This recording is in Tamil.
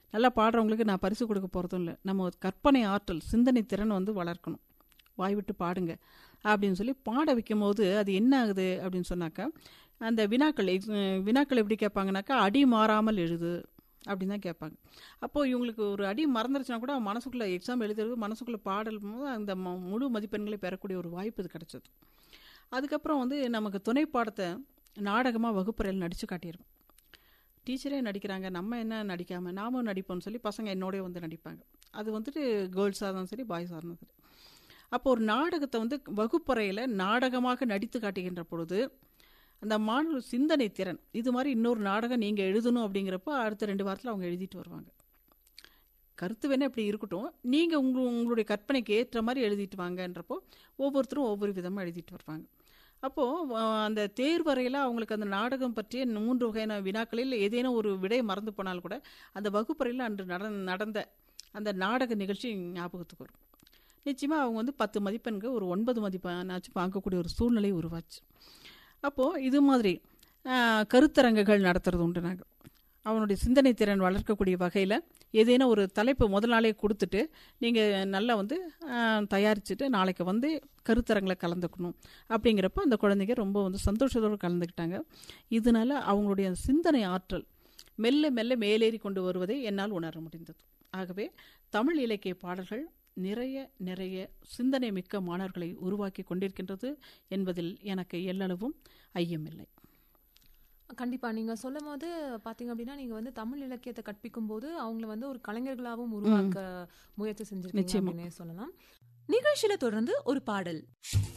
நல்லா பாடுறவங்களுக்கு நான் பரிசு கொடுக்க போகிறதும் இல்லை நம்ம கற்பனை ஆற்றல் சிந்தனை திறன் வந்து வளர்க்கணும் வாய் விட்டு பாடுங்க அப்படின்னு சொல்லி பாட வைக்கும் போது அது என்ன ஆகுது அப்படின்னு சொன்னாக்கா அந்த வினாக்கள் ex- வினாக்கள் எப்படி கேட்பாங்கனாக்கா அடி மாறாமல் எழுது அப்படின்னு தான் கேட்பாங்க அப்போது இவங்களுக்கு ஒரு அடி மறந்துருச்சுன்னா கூட மனசுக்குள்ளே எக்ஸாம் எழுதுறது மனசுக்குள்ளே பாடல் போது அந்த ம- முழு மதிப்பெண்களை பெறக்கூடிய ஒரு வாய்ப்பு இது கிடச்சது அதுக்கப்புறம் வந்து நமக்கு துணை பாடத்தை நாடகமாக வகுப்பறையில் நடித்து காட்டிடுவோம் டீச்சரே நடிக்கிறாங்க நம்ம என்ன நடிக்காமல் நாமும் நடிப்போம்னு சொல்லி பசங்க என்னோடய வந்து நடிப்பாங்க அது வந்துட்டு கேர்ள்ஸாக இருந்தாலும் சரி பாய்ஸாக இருந்தாலும் சரி அப்போ ஒரு நாடகத்தை வந்து வகுப்பறையில் நாடகமாக நடித்து காட்டுகின்ற பொழுது அந்த மாணவர் சிந்தனை திறன் இது மாதிரி இன்னொரு நாடகம் நீங்கள் எழுதணும் அப்படிங்கிறப்போ அடுத்த ரெண்டு வாரத்தில் அவங்க எழுதிட்டு வருவாங்க கருத்து வேணால் இப்படி இருக்கட்டும் நீங்கள் உங்க உங்களுடைய கற்பனைக்கு ஏற்ற மாதிரி எழுதிட்டு வாங்கன்றப்போ ஒவ்வொருத்தரும் ஒவ்வொரு விதமாக எழுதிட்டு வருவாங்க அப்போது அந்த தேர்வறையில் அவங்களுக்கு அந்த நாடகம் பற்றிய மூன்று வகையான வினாக்களில் ஏதேனும் ஒரு விடை மறந்து போனால் கூட அந்த வகுப்பறையில் அன்று நட நடந்த அந்த நாடக நிகழ்ச்சி ஞாபகத்துக்கு வரும் நிச்சயமாக அவங்க வந்து பத்து மதிப்பெண்கள் ஒரு ஒன்பது மதிப்பெண்ணாச்சும் வாங்கக்கூடிய ஒரு சூழ்நிலை உருவாச்சு அப்போது இது மாதிரி ஆஹ், கருத்தரங்குகள் நடத்துறது உண்டு நாங்கள் அவனுடைய சிந்தனை திறன் வளர்க்கக்கூடிய வகையில் ஏதேனும் ஒரு தலைப்பு முதல் நாளே கொடுத்துட்டு நீங்கள் நல்லா வந்து ஆஹ், தயாரிச்சுட்டு நாளைக்கு வந்து கருத்தரங்களை கலந்துக்கணும் அப்படிங்கிறப்ப அந்த குழந்தைங்க ரொம்ப வந்து சந்தோஷத்தோடு கலந்துக்கிட்டாங்க இதனால அவங்களுடைய சிந்தனை ஆற்றல் மெல்ல மெல்ல மேலேறி கொண்டு வருவதை என்னால் உணர முடிந்தது ஆகவே தமிழ் இலக்கிய பாடல்கள் நிறைய நிறைய சிந்தனை மிக்க மாணவர்களை உருவாக்கி கொண்டிருக்கின்றது என்பதில் எனக்கு எல்லளவும் ஐயமில்லை கண்டிப்பா நீங்க சொல்லும் போது பாத்தீங்க அப்படின்னா நீங்க வந்து தமிழ் இலக்கியத்தை கற்பிக்கும் போது அவங்கள வந்து ஒரு கலைஞர்களாகவும் உருவாக்க முயற்சி செஞ்சிருக்கீங்க நிச்சயமா. அப்படின்னே சொல்லலாம் நிகழ்ச்சியில தொடர்ந்து ஒரு பாடல்